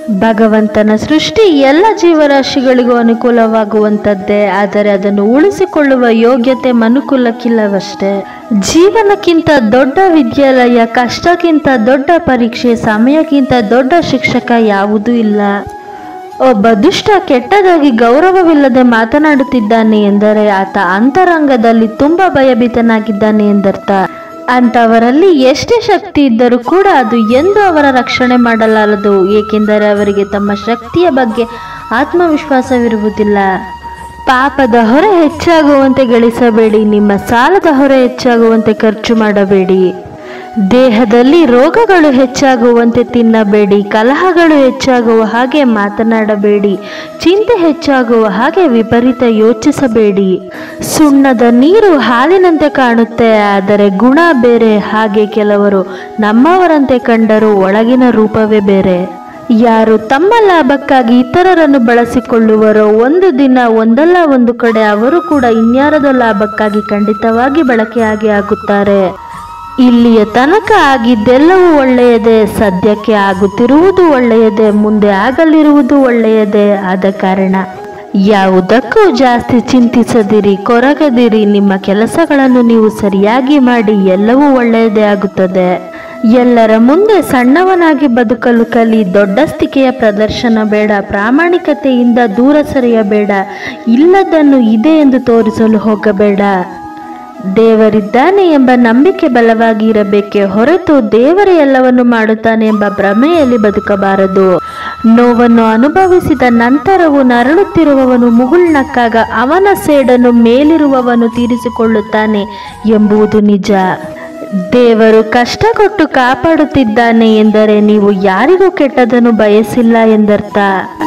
ಭಗವಂತನ ಸೃಷ್ಟಿ ಎಲ್ಲ ಜೀವರಾಶಿಗಳಿಗೂ ಅನುಕೂಲವಾಗುವಂಥದ್ದೇ ಆದರೆ ಅದನ್ನು ಉಳಿಸಿಕೊಳ್ಳುವ ಯೋಗ್ಯತೆ ಮನುಕುಲಕ್ಕಿಲ್ಲವಷ್ಟೇ ಜೀವನಕ್ಕಿಂತ ದೊಡ್ಡ ವಿದ್ಯಾಲಯ ಕಷ್ಟಕ್ಕಿಂತ ದೊಡ್ಡ ಪರೀಕ್ಷೆ ಸಮಯಕ್ಕಿಂತ ದೊಡ್ಡ ಶಿಕ್ಷಕ ಯಾವುದೂ ಇಲ್ಲ ಒಬ್ಬ ದುಷ್ಟ ಕೆಟ್ಟದಾಗಿ ಗೌರವವಿಲ್ಲದೆ ಮಾತನಾಡುತ್ತಿದ್ದಾನೆ ಎಂದರೆ ಆತ ಅಂತರಂಗದಲ್ಲಿ ತುಂಬಾ ಭಯಭೀತನಾಗಿದ್ದಾನೆ ಎಂದರ್ಥ ಅಂಥವರಲ್ಲಿ ಎಷ್ಟೇ ಶಕ್ತಿ ಇದ್ದರೂ ಕೂಡ ಅದು ಎಂದು ಅವರ ರಕ್ಷಣೆ ಮಾಡಲಾರದು ಏಕೆಂದರೆ ಅವರಿಗೆ ತಮ್ಮ ಶಕ್ತಿಯ ಬಗ್ಗೆ ಆತ್ಮವಿಶ್ವಾಸವಿರುವುದಿಲ್ಲ ಪಾಪದ ಹೊರೆ ಹೆಚ್ಚಾಗುವಂತೆ ಗಳಿಸಬೇಡಿ ನಿಮ್ಮ ಸಾಲದ ಹೊರೆ ಹೆಚ್ಚಾಗುವಂತೆ ಖರ್ಚು ಮಾಡಬೇಡಿ ದೇಹದಲ್ಲಿ ರೋಗಗಳು ಹೆಚ್ಚಾಗುವಂತೆ ತಿನ್ನಬೇಡಿ ಕಲಹಗಳು ಹೆಚ್ಚಾಗುವ ಹಾಗೆ ಮಾತನಾಡಬೇಡಿ ಚಿಂತೆ ಹೆಚ್ಚಾಗುವ ಹಾಗೆ ವಿಪರೀತ ಯೋಚಿಸಬೇಡಿ ಸುಣ್ಣದ ನೀರು ಹಾಲಿನಂತೆ ಕಾಣುತ್ತೆ ಆದರೆ ಗುಣ ಬೇರೆ ಹಾಗೆ ಕೆಲವರು ನಮ್ಮವರಂತೆ ಕಂಡರೂ ಒಳಗಿನ ರೂಪವೇ ಬೇರೆ ಯಾರು ತಮ್ಮ ಲಾಭಕ್ಕಾಗಿ ಇತರರನ್ನು ಬಳಸಿಕೊಳ್ಳುವರೋ ಒಂದು ದಿನ ಒಂದಲ್ಲ ಒಂದು ಕಡೆ ಅವರು ಕೂಡ ಇನ್ಯಾರದೋ ಲಾಭಕ್ಕಾಗಿ ಖಂಡಿತವಾಗಿ ಬಳಕೆಯಾಗಿ ಆಗುತ್ತಾರೆ ಇಲ್ಲಿಯ ತನಕ ಆಗಿದ್ದೆಲ್ಲವೂ ಒಳ್ಳೆಯದೇ ಸದ್ಯಕ್ಕೆ ಆಗುತ್ತಿರುವುದು ಒಳ್ಳೆಯದೇ ಮುಂದೆ ಆಗಲಿರುವುದು ಒಳ್ಳೆಯದೇ ಆದ ಕಾರಣ ಯಾವುದಕ್ಕೂ ಜಾಸ್ತಿ ಚಿಂತಿಸದಿರಿ ಕೊರಗದಿರಿ ನಿಮ್ಮ ಕೆಲಸಗಳನ್ನು ನೀವು ಸರಿಯಾಗಿ ಮಾಡಿ ಎಲ್ಲವೂ ಒಳ್ಳೆಯದೇ ಆಗುತ್ತದೆ ಎಲ್ಲರ ಮುಂದೆ ಸಣ್ಣವನಾಗಿ ಬದುಕಲು ಕಲಿ ದೊಡ್ಡಸ್ತಿಕೆಯ ಪ್ರದರ್ಶನ ಬೇಡ ಪ್ರಾಮಾಣಿಕತೆಯಿಂದ ದೂರ ಸರಿಯಬೇಡ ಇಲ್ಲದನ್ನು ಇದೆ ಎಂದು ತೋರಿಸಲು ಹೋಗಬೇಡ ದೇವರಿದ್ದಾನೆ ಎಂಬ ನಂಬಿಕೆ ಬಲವಾಗಿ ಇರಬೇಕೆ ಹೊರತು ದೇವರೇ ಎಲ್ಲವನ್ನು ಮಾಡುತ್ತಾನೆ ಎಂಬ ಭ್ರಮೆಯಲ್ಲಿ ಬದುಕಬಾರದು ನೋವನ್ನು ಅನುಭವಿಸಿದ ನಂತರವೂ ನರಳುತ್ತಿರುವವನು ಮುಗುಳ್ನಕ್ಕಾಗ ಅವನ ಸೇಡನ್ನು ಮೇಲಿರುವವನು ತೀರಿಸಿಕೊಳ್ಳುತ್ತಾನೆ ಎಂಬುದು ನಿಜ ದೇವರು ಕಷ್ಟ ಕೊಟ್ಟು ಕಾಪಾಡುತ್ತಿದ್ದಾನೆ ಎಂದರೆ ನೀವು ಯಾರಿಗೂ ಕೆಟ್ಟದನ್ನು ಬಯಸಿಲ್ಲ ಎಂದರ್ಥ